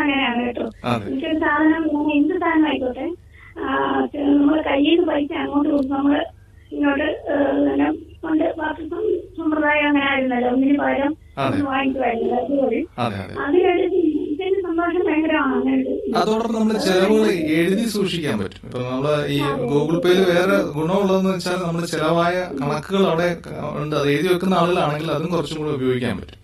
അങ്ങനെയാണ് കേട്ടോ അതെ എനിക്കൊരു സാധനം ഞാൻ എന്ത് സാധനം ആയിക്കോട്ടെ നമ്മൾ കയ്യിൽ നിന്ന് പൈസ അങ്ങോട്ട് കൊടുക്കും നമ്മള് ഇങ്ങോട്ട് ആ, പിന്നെ പണ്ട് വാർത്ത സമ്പ്രദായം അങ്ങനെ ആയിരുന്നല്ലോ ഒന്നിന് പകരം അതെ. ഒന്ന് വാങ്ങിക്കുമായിരുന്നു അതുപോലെ അതെ അതെ അതിലൊരു ഇതിന്റെ സന്തോഷം ഭയങ്കരമാണ് അങ്ങനെ ഒരു അതോടൊപ്പം നമ്മൾ ചെലവുകൾ എഴുതി സൂക്ഷിക്കാൻ പറ്റും ഇപ്പൊ നമ്മള് ഈ ഗൂഗിൾ പേയിൽ വേറെ ഗുണമുള്ളതെന്ന് വെച്ചാൽ നമ്മൾ ചെലവായ കണക്കുകൾ അവിടെ ഉണ്ട് അത് എഴുതി വെക്കുന്ന ആളുകളാണെങ്കിൽ അതും കുറച്ചും കൂടി ഉപയോഗിക്കാൻ പറ്റും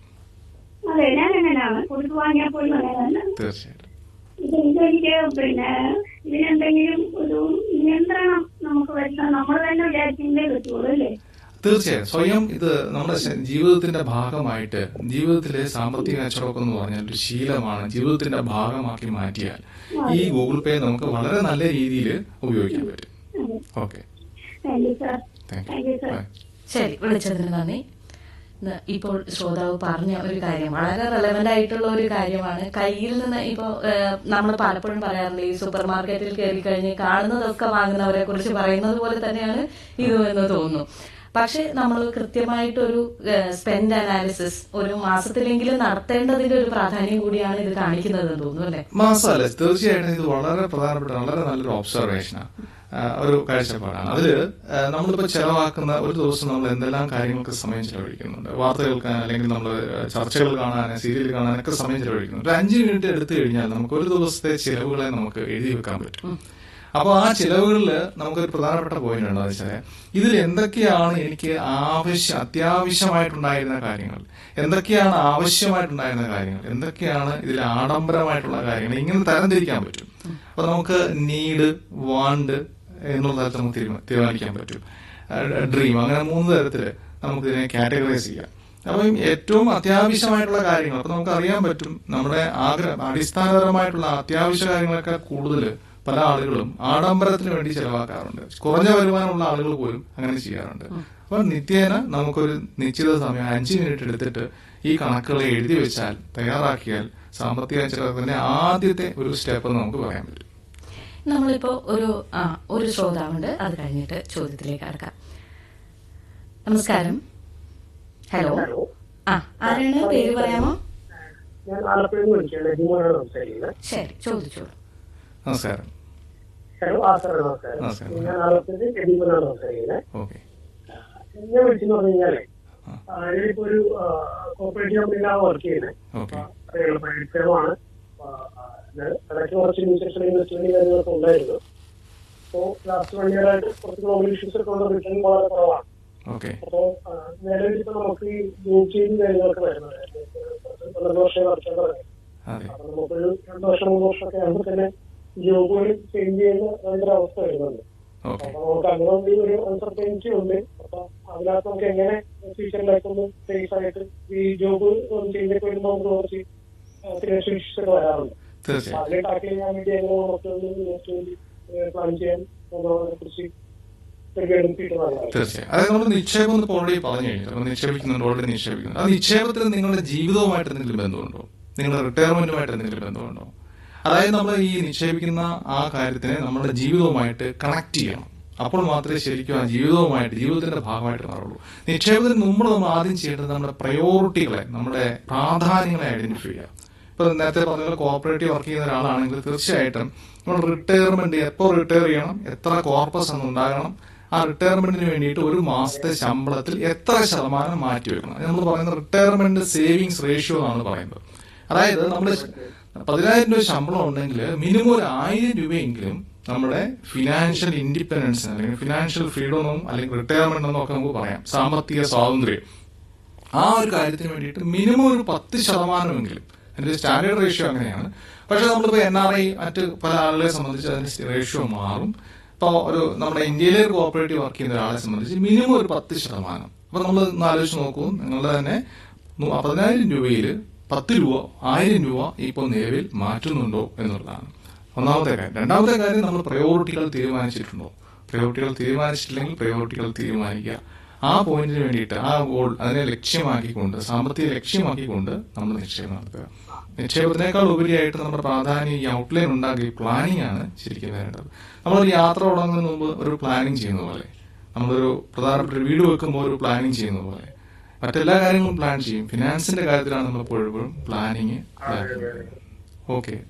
അതെ ഞാൻ അങ്ങനെയാണ് കൊടുത്തു വാങ്ങിയാൽ പോലും അങ്ങനെയാണ് തീർച്ചയായിട്ടും ഇത് ഇതെനിക്ക് പിന്നെ ഇതിനെന്തെങ്കിലും ഒരു നിയന്ത്രണം നമുക്ക് വരുത്താൻ നമ്മൾ തന്നെ വിചാരിച്ചെങ്കിലേ പറ്റുള്ളൂ അല്ലേ തീർച്ചയായും സ്വയം ഇത് നമ്മുടെ ശ- ജീവിതത്തിന്റെ ഭാഗമായിട്ട് ജീവിതത്തിലെ സാമ്പത്തിക കച്ചവടം എന്ന് പറഞ്ഞാൽ ഒരു ശീലമാണ് ജീവിതത്തിന്റെ ഭാഗമാക്കി മാറ്റിയാൽ ഈ ഗൂഗിൾ പേ നമുക്ക് വളരെ നല്ല രീതിയിൽ ഉപയോഗിക്കാൻ പറ്റും അതെ okay thank you sir thank thank you sir you ശരി വിളിച്ചതിന് നന്ദി ഇന്ന് ഇപ്പോൾ ശ്രോതാവ് പറഞ്ഞ ഒരു കാര്യം വളരെ റെലവെന്റ് ആയിട്ടുള്ള ഒരു കാര്യമാണ് കയ്യിൽ നിന്ന് ഇപ്പോൾ നമ്മൾ പലപ്പോഴും പറയാറുണ്ട് ഈ സൂപ്പർ മാർക്കറ്റിൽ കയറി കഴിഞ്ഞ് കാണുന്നതൊക്കെ വാങ്ങുന്നവരെ കുറിച്ച് പറയുന്നത് പോലെ തന്നെയാണ് ഇതും എന്ന് തോന്നുന്നു പക്ഷെ നമ്മൾ കൃത്യമായിട്ടൊരു സ്പെൻഡ് അനാലിസിസ് ഒരു മാസത്തിലെങ്കിലും നടത്തേണ്ടതിന്റെ ഒരു പ്രാധാന്യം കൂടിയാണ് ഇത് കാണിക്കുന്നതെന്ന് തോന്നുന്നു അല്ലെ മാസമല്ല തീർച്ചയായിട്ടും ഇത് വളരെ പ്രധാനപ്പെട്ട വളരെ നല്ലൊരു ഒബ്സർവേഷനാണ് ഒരു കാഴ്ചപ്പാടാണ് അതില് ആ, നമ്മളിപ്പോ ചെലവാക്കുന്ന ഒരു ദിവസം നമ്മൾ എന്തെല്ലാം കാര്യങ്ങൾക്ക് സമയം ചെലവഴിക്കുന്നുണ്ട് വാർത്ത കേൾക്കാൻ അല്ലെങ്കിൽ നമ്മൾ ചർച്ചകൾ കാണാൻ സീരിയൽ കാണാനൊക്കെ സമയം ചെലവഴിക്കുന്നുണ്ട് ഒരു അഞ്ച് മിനിറ്റ് എടുത്തു കഴിഞ്ഞാൽ നമുക്ക് ഒരു ദിവസത്തെ ചിലവുകളെ നമുക്ക് എഴുതി വെക്കാൻ പറ്റും അപ്പോൾ ആ ചിലവുകളിൽ നമുക്കൊരു പ്രധാനപ്പെട്ട പോയിന്റ് ഉണ്ട് വെച്ചാൽ ഇതിൽ എന്തൊക്കെയാണ് എനിക്ക് ആവശ്യം അത്യാവശ്യമായിട്ടുണ്ടായിരുന്ന കാര്യങ്ങൾ എന്തൊക്കെയാണ് ആവശ്യമായിട്ടുണ്ടായിരുന്ന കാര്യങ്ങൾ എന്തൊക്കെയാണ് ഇതിൽ ആഡംബരമായിട്ടുള്ള കാര്യങ്ങൾ ഇങ്ങനെ തരംതിരിക്കാൻ പറ്റും അപ്പൊ നമുക്ക് നീഡ് വാണ്ട് എന്നുള്ള തരത്തിൽ നമുക്ക് തീരുമാ- തീരുമാനിക്കാൻ പറ്റും ഡ്രീം അങ്ങനെ മൂന്ന് തരത്തില് നമുക്ക് ഇതിനെ കാറ്റഗറൈസ് ചെയ്യാം അപ്പം ഏറ്റവും അത്യാവശ്യമായിട്ടുള്ള കാര്യങ്ങൾ അപ്പൊ നമുക്ക് അറിയാൻ പറ്റും നമ്മുടെ ആഗ്രഹം അടിസ്ഥാനപരമായിട്ടുള്ള അത്യാവശ്യ കാര്യങ്ങളൊക്കെ കൂടുതൽ പല ആളുകളും ആഡംബരത്തിന് വേണ്ടി ചെലവാക്കാറുണ്ട് കുറഞ്ഞ വരുമാനമുള്ള ആളുകൾ പോലും അങ്ങനെ ചെയ്യാറുണ്ട് അപ്പൊ നിത്യേന നമുക്കൊരു നിശ്ചിത സമയം അഞ്ച് മിനിറ്റ് എടുത്തിട്ട് ഈ കണക്കുകൾ എഴുതി വെച്ചാൽ തയ്യാറാക്കിയാൽ സാമ്പത്തിക ചെലവത്തിന്റെ ആദ്യത്തെ ഒരു സ്റ്റെപ്പ് നമുക്ക് പറയാൻ പറ്റും നമ്മളിപ്പോ ഒരു ആ ഒരു ശ്രോതാവുണ്ട് അത് കഴിഞ്ഞിട്ട് ചോദ്യത്തിലേക്ക് കടക്കാം നമസ്കാരം ഹലോ ആ ആരാണ് പേര് പറയാമോ ഞാൻ ആലപ്പുഴയിൽ നിന്ന് വിളിക്കുകയാണ് എബിമോനാണ് സംസാരിക്കുന്നത് ശരി ചോദിച്ചോളൂ നമസ്കാരം ഹലോ ആ സാർ നമസ്കാരം നമസ്കാരം. ഞാൻ ആലപ്പുഴയിൽ എബിമോനാണ് സംസാരിക്കുന്നത് ഓക്കെ ഞാൻ വിളിച്ചെന്ന് പറഞ്ഞു കഴിഞ്ഞാലേ ആ. ആ, ഞാനിപ്പോ ഒരു കോപ്പറേറ്റീവ് കമ്പനിയിലാണ് വർക്ക് ചെയ്യുന്നത് ഓക്കെ പ്രൈവറ്റ് ഫേമാണ് ഇടയ്ക്ക് കുറച്ച് മ്യൂസിയൽ ഇൻവെസ്റ്റ്മെന്റ് കാര്യങ്ങളൊക്കെ ഉണ്ടായിരുന്നു അപ്പോ ലാസ്റ്റ് വൺ ഇയർ ആയിട്ട് കുറച്ച് ഗ്ലോബൽ ഇഷ്യൂസ് ഒക്കെ ഉള്ള റിട്ടേൺ വളരെ കുറവാണ് ഓക്കെ അപ്പോ ആ, നിലവിൽ ഇപ്പൊ നമുക്ക് ഈ ജോബ് ചേഞ്ച് കാര്യങ്ങളൊക്കെ വരുന്നത് കുറച്ച് പന്ത്രണ്ട് വർഷം വർക്ക് ചെയ്യാൻ തുടങ്ങി അതെ അപ്പൊ നമുക്കൊരു രണ്ട് വർഷം മൂന്ന് വർഷമൊക്കെ ആകുമ്പോൾ തന്നെ ജോബുകൾ ചേഞ്ച് ചെയ്യുന്ന ഭയങ്കര അവസ്ഥ വരുന്നുണ്ട് ഓക്കെ അപ്പൊ നമുക്ക് അങ്ങനെ ഒരു ഒരു അൺസർട്ടനിറ്റി ഉണ്ട് അപ്പൊ അതിനകത്ത് നമുക്ക് എങ്ങനെ ഫ്യൂച്ചറിലേക്ക് ഒന്ന് സേഫ് ആയിട്ട് ഈ ജോബ് ചേഞ്ച് ഒക്കെ വരുമ്പോൾ നമുക്ക് കുറച്ച് ഫിനാൻഷ്യൽ ഇഷ്യൂസ് ഒക്കെ വരാറുണ്ട് അപ്പൊ തീർച്ചയായും അതിനെ ടാക്കിൾ ചെയ്യാൻ വേണ്ടി എങ്ങനെ നമുക്ക് ഒന്ന് ഇൻവെസ്റ്റ്മെന്റ് പ്ലാൻ ചെയ്യാൻ എന്നതിനെ കുറിച്ച് ഒരു ഗൈഡൻസ് കിട്ടുന്നതാണ് തീർച്ചയായും അതായത് നമ്മൾ നിക്ഷേപം എന്ന് ഓൾറെഡി പറഞ്ഞു കഴിഞ്ഞു അപ്പൊ നിക്ഷേപിക്കുന്നുണ്ട് ഓൾറെഡി നിക്ഷേപിക്കുന്നു ആ നിക്ഷേപത്തിൽ നിങ്ങളുടെ ജീവിതവുമായിട്ട് എന്തെങ്കിലും ബന്ധമുണ്ടോ നിങ്ങളുടെ റിട്ടയർമെന്റുമായിട്ട് എന്തെങ്കിലും ബന്ധമുണ്ടോ അതായത് നമ്മൾ ഈ നിക്ഷേപിക്കുന്ന ആ കാര്യത്തിനെ നമ്മുടെ ജീവിതവുമായിട്ട് കണക്ട് ചെയ്യണം അപ്പോൾ മാത്രമേ ശരിക്കും ആ ജീവിതവുമായിട്ട് ജീവിതത്തിന്റെ ഭാഗമായിട്ട് മാറുള്ളൂ നിക്ഷേപത്തിന് മുമ്പ് നമ്മൾ ആദ്യം ചെയ്യേണ്ടത് നമ്മുടെ പ്രയോറിറ്റികളെ നമ്മുടെ പ്രാധാന്യങ്ങളെ ഐഡന്റിഫൈ ചെയ്യുക ഇപ്പൊ നേരത്തെ പറഞ്ഞ പോലെ കോപ്പറേറ്റീവ് വർക്ക് ചെയ്യുന്ന ഒരാളാണെങ്കിൽ തീർച്ചയായിട്ടും നമ്മൾ റിട്ടയർമെന്റ് എപ്പോൾ റിട്ടയർ ചെയ്യണം എത്ര കോർപ്പസ് എന്ന് ഉണ്ടാകണം ആ റിട്ടയർമെന്റിന് വേണ്ടിയിട്ട് ഒരു മാസത്തെ ശമ്പളത്തിൽ എത്ര ശതമാനം മാറ്റി വെക്കണം അത് നമ്മൾ പറയുന്നത് റിട്ടയർമെന്റ് സേവിങ്സ് റേഷ്യോ എന്നാണ് പറയുന്നത് അതായത് നമ്മൾ പതിനായിരം രൂപ ശമ്പളം ഉണ്ടെങ്കിൽ മിനിമം ഒരു ആയിരം രൂപയെങ്കിലും നമ്മുടെ ഫിനാൻഷ്യൽ ഇൻഡിപെൻഡൻസ് അല്ലെങ്കിൽ ഫിനാൻഷ്യൽ ഫ്രീഡം അല്ലെങ്കിൽ റിട്ടയർമെന്റ് എന്നൊക്കെ നമുക്ക് പറയാം സാമ്പത്തിക സ്വാതന്ത്ര്യം ആ ഒരു കാര്യത്തിന് വേണ്ടിയിട്ട് മിനിമം ഒരു പത്ത് ശതമാനമെങ്കിലും അതിന്റെ സ്റ്റാൻഡേർഡ് റേഷ്യോ അങ്ങനെയാണ് പക്ഷെ നമ്മളിപ്പോ എൻ ആർ ഐ മറ്റ് പല ആളുകളെ സംബന്ധിച്ച് അതിന്റെ റേഷ്യോ മാറും ഇപ്പോൾ ഒരു നമ്മുടെ ഇന്ത്യയിലെ ഒരു കോപ്പറേറ്റീവ് വർക്ക് ചെയ്യുന്ന ഒരാളെ സംബന്ധിച്ച് മിനിമം ഒരു പത്ത് ശതമാനം അപ്പൊ നമ്മൾ ഒന്ന് ആലോചിച്ച് നോക്കൂ നിങ്ങൾ തന്നെ നു- പതിനായിരം രൂപയിൽ പത്ത് രൂപ ആയിരം രൂപ ഇപ്പോൾ നിലവിൽ മാറ്റുന്നുണ്ടോ എന്നുള്ളതാണ് ഒന്നാമത്തെ കാര്യം രണ്ടാമത്തെ കാര്യം നമ്മൾ പ്രയോറിറ്റികൾ തീരുമാനിച്ചിട്ടുണ്ടോ പ്രയോറിറ്റികൾ തീരുമാനിച്ചിട്ടില്ലെങ്കിൽ പ്രയോറിറ്റികൾ തീരുമാനിക്കുക ആ പോയിന്റിന് വേണ്ടിയിട്ട് ആ ഗോൾ അതിനെ ലക്ഷ്യമാക്കിക്കൊണ്ട് സാമ്പത്തിക ലക്ഷ്യമാക്കിക്കൊണ്ട് നമ്മൾ നിക്ഷേപം നടത്തുക നിക്ഷേപത്തിനേക്കാൾ ഉപരിയായിട്ട് നമ്മുടെ പ്രാധാന്യം ഈ ഔട്ട്ലൈൻ ഉണ്ടാക്കി പ്ലാനിംഗ് ആണ് ശരിക്കും വരേണ്ടത് നമ്മളൊരു യാത്ര തുടങ്ങുന്നതിന് മുമ്പ് ഒരു പ്ലാനിങ് ചെയ്യുന്ന പോലെ നമ്മളൊരു പ്രധാനപ്പെട്ട ഒരു വീട് വെക്കുമ്പോൾ ഒരു പ്ലാനിങ് ചെയ്യുന്ന പോലെ മറ്റെല്ലാ കാര്യങ്ങളും പ്ലാൻ ചെയ്യും ഫിനാൻസിന്റെ കാര്യത്തിലാണ് നമ്മൾ എപ്പോഴും പ്ലാനിങ് ഓക്കെ